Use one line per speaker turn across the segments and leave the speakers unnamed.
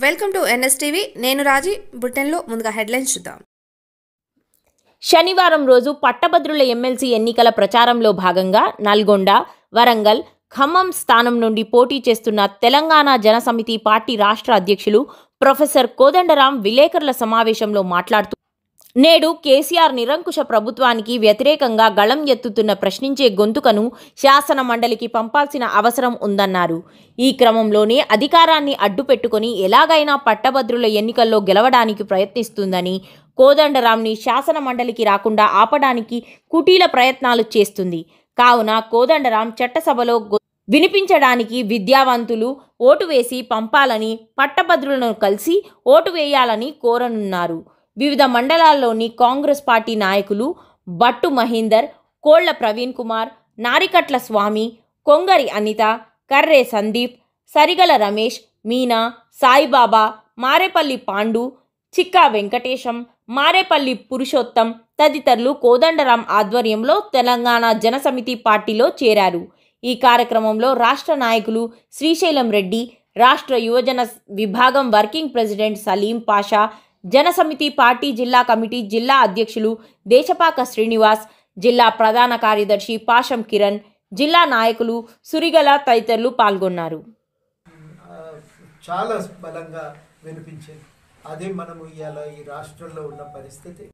welcome to NSTV నేను రాజీ బులెటిన్లో ముందుగా హెడ్లైన్స్ చూద్దాం
శనివారం రోజు పట్టభద్రుల ఎమ్మెల్సీ ఎన్నికల ప్రచారంలో భాగంగా నల్గొండ వరంగల్ ఖమ్మం స్థానం నుండి పోటీ చేస్తున్న తెలంగాణ జనసమితి పార్టీ రాష్ట్ర అధ్యక్షులు ప్రొఫెసర్ కోదండరాం విలేకరుల సమావేశంలో మాట్లాడుతూ నేడు కేసీఆర్ నిరంకుశ ప్రభుత్వానికి వ్యతిరేకంగా గళం ఎత్తుతున్న ప్రశ్నించే గొంతుకను శాసన మండలికి పంపాల్సిన అవసరం ఉందన్నారు ఈ క్రమంలోనే అధికారాన్ని అడ్డుపెట్టుకొని ఎలాగైనా పట్టభద్రుల ఎన్నికల్లో గెలవడానికి ప్రయత్నిస్తుందని కోదండరాంని శాసన మండలికి రాకుండా ఆపడానికి కుటీల ప్రయత్నాలు చేస్తుంది కావున కోదండరాం చట్టసభలో గొ- వినిపించడానికి విద్యావంతులు ఓటు వేసి పంపాలని పట్టభద్రులను కలిసి ఓటు వేయాలని కోరనున్నారు వివిధ మండలాల్లోని కాంగ్రెస్ పార్టీ నాయకులు బట్టు మహేందర్ కోళ్ల ప్రవీణ్ కుమార్ నారికట్ల స్వామి కొంగరి అనిత కర్రే సందీప్ సరిగల రమేష్ మీనా సాయిబాబా మారేపల్లి పాండు చిక్కా వెంకటేశం మారేపల్లి పురుషోత్తం తదితరులు కోదండరాం ఆధ్వర్యంలో తెలంగాణ జనసమితి పార్టీలో చేరారు ఈ కార్యక్రమంలో రాష్ట్ర నాయకులు శ్రీశైలం రెడ్డి రాష్ట్ర యువజన విభాగం working president Salim Pasha Janasamithi party జిల్లా కమిటీ జిల్లా అధ్యక్షులు దేశపాక శ్రీనివాస్ జిల్లా ప్రధాన కార్యదర్శి పాషం కిరణ్ జిల్లా నాయకులు సురిగల తదితరులు పాల్గొన్నారు
ఆ, చాలా బలంగా వినిపించింది అదే మనము ఇవాళ ఈ రాష్ట్రంలో ఉన్న పరిస్థితి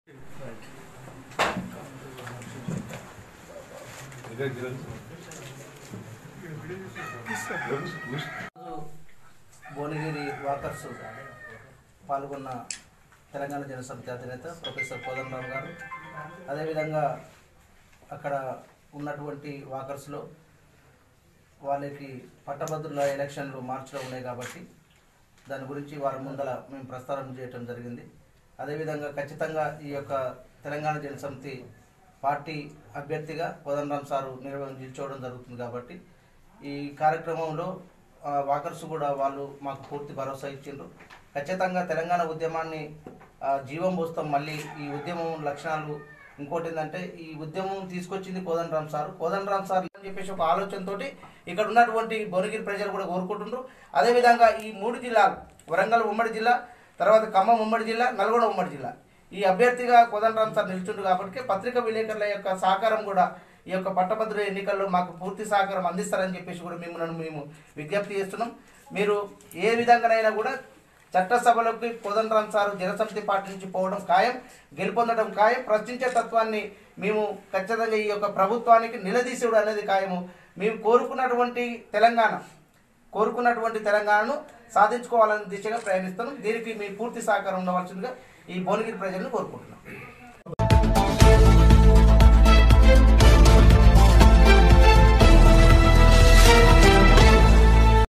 భువనగిరి వాకర్స్ పాల్గొన్న తెలంగాణ జనసమితి అధినేత ప్రొఫెసర్ కోదండరావు గారు అదేవిధంగా అక్కడ ఉన్నటువంటి వాకర్స్లో వాళ్ళకి పట్టభద్రుల ఎలక్షన్లు మార్చిలో ఉన్నాయి కాబట్టి దాని గురించి వారి ముందల మేము ప్రస్తావన చేయటం జరిగింది అదేవిధంగా ఖచ్చితంగా ఈ యొక్క తెలంగాణ జనసమితి పార్టీ అభ్యర్థిగా కోదండరాం సారు నిర్వహణ నిల్చోవడం జరుగుతుంది కాబట్టి ఈ కార్యక్రమంలో ఆ, వాకర్స్ కూడా వాళ్ళు మాకు పూర్తి భరోసా ఇచ్చిండ్రు ఖచ్చితంగా తెలంగాణ ఉద్యమాన్ని ఆ, జీవం పోస్తాం మళ్ళీ ఈ ఉద్యమం లక్షణాలు ఇంకోటి ఏంటంటే ఈ ఉద్యమం తీసుకొచ్చింది కోదండరాం సార్ కోదండరాం సార్ అని చెప్పేసి ఒక ఆలోచనతోటి ఇక్కడ ఉన్నటువంటి భువనగిరి ప్రజలు కూడా కోరుకుంటుండ్రు అదేవిధంగా ఈ మూడు జిల్లాలు వరంగల్ ఉమ్మడి జిల్లా తర్వాత ఖమ్మం ఉమ్మడి జిల్లా నల్గొండ ఉమ్మడి జిల్లా ఈ అభ్యర్థిగా కోదండరాం సార్ నిల్చుండు కాబట్టి పత్రికా విలేకరుల యొక్క సహకారం కూడా ఈ యొక్క పట్టభద్ర ఎన్నికల్లో మాకు పూర్తి సహకారం అందిస్తారని చెప్పేసి కూడా మిమ్మల్ని మేము విజ్ఞప్తి చేస్తున్నాం మీరు ఏ విధంగానైనా కూడా చట్టసభలోకి కోదండరాం సార్ జనసమితి పార్టీ నుంచి పోవడం ఖాయం గెలుపొందడం ఖాయం ప్రశ్నించే తత్వాన్ని మేము ఖచ్చితంగా ఈ యొక్క ప్రభుత్వానికి నిలదీసుడు అనేది ఖాయము మేము కోరుకున్నటువంటి తెలంగాణ కోరుకున్నటువంటి తెలంగాణను సాధించుకోవాలనే దిశగా ప్రయాణిస్తున్నాం దీనికి మీ పూర్తి సహకారం ఉండవలసిందిగా ఈ భువనగిరి ప్రజలను కోరుకుంటున్నాం